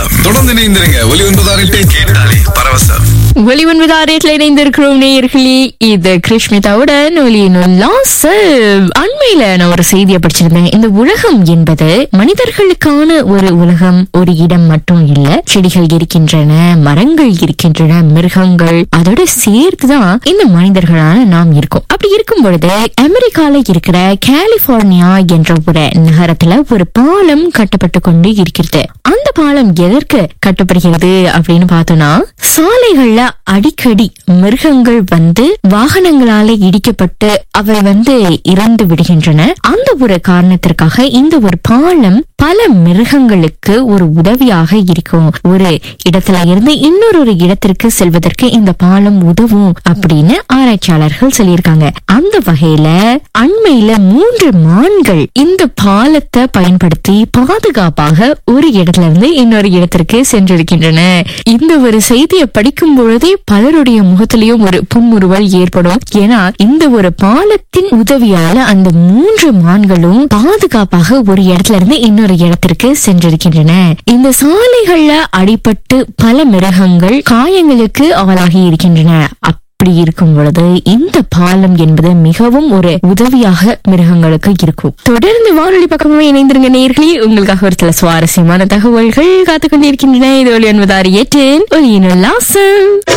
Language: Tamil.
பரவசம் தொடர்ந்து இணைந்திருங்க ஒலி ஒன்பதாறு எட்டு கேட்டாலே பரவசம் ஒளிவன்பது ஆரேட்ல இணைந்திருக்கிறோம் நேயர்களே இது கிருஷ்மிதாவுடன் ஒலியின் உல்லாசம் அண்மையில நான் ஒரு செய்தியை படிச்சிருந்தேன் இந்த உலகம் என்பது மனிதர்களுக்கான ஒரு உலகம் ஒரு இடம் மட்டும் இல்ல செடிகள் இருக்கின்றன மரங்கள் இருக்கின்றன மிருகங்கள் அதோட சேர்த்துதான் இந்த மனிதர்களான நாம் இருக்கோம் அப்படி இருக்கும் பொழுது அமெரிக்கால இருக்கிற கலிபோர்னியா என்ற ஒரு நகரத்துல ஒரு பாலம் கட்டப்பட்டு கொண்டு இருக்கிறது அந்த பாலம் எதற்கு கட்டப்படுகிறது அப்படின்னு பார்த்தோம்னா சாலைகள்ல அடிக்கடி மிருகங்கள் வந்து வாகனங்களால இடிக்கப்பட்டு அவை வந்து இறந்து விடுகின்றன அந்த ஒரு காரணத்திற்காக இந்த ஒரு பாலம் பல மிருகங்களுக்கு ஒரு உதவியாக இருக்கும் ஒரு இடத்துல இருந்து இன்னொரு ஒரு இடத்திற்கு செல்வதற்கு இந்த பாலம் உதவும் அப்படின்னு ஆராய்ச்சியாளர்கள் சொல்லியிருக்காங்க அந்த வகையில அண்மையில மூன்று மான்கள் இந்த பாலத்தை பயன்படுத்தி பாதுகாப்பாக ஒரு இடத்துல இருந்து இன்னொரு இடத்திற்கு சென்றிருக்கின்றன இந்த ஒரு செய்தியை படிக்கும் பொழுதே பலருடைய முகத்திலையும் ஒரு புன்முறுவல் ஏற்படும் ஏன்னா இந்த ஒரு பாலத்தின் உதவியால அந்த மூன்று மான்களும் பாதுகாப்பாக ஒரு இடத்துல இருந்து இன்னொரு இடத்திற்கு சென்றிருக்கின்றன இந்த சாலைகள்ல அடிபட்டு பல மிருகங்கள் காயங்களுக்கு ஆளாகி இருக்கின்றன அப்படி இருக்கும் பொழுது இந்த பாலம் என்பது மிகவும் ஒரு உதவியாக மிருகங்களுக்கு இருக்கும் தொடர்ந்து வானொலி பக்கமே இணைந்திருங்க நேர்களே உங்களுக்காக ஒரு சில சுவாரஸ்யமான தகவல்கள் காத்துக் கொண்டிருக்கின்றன இது ஒளி ஒன்பதாறு எட்டு ஒளியின் உல்லாசம்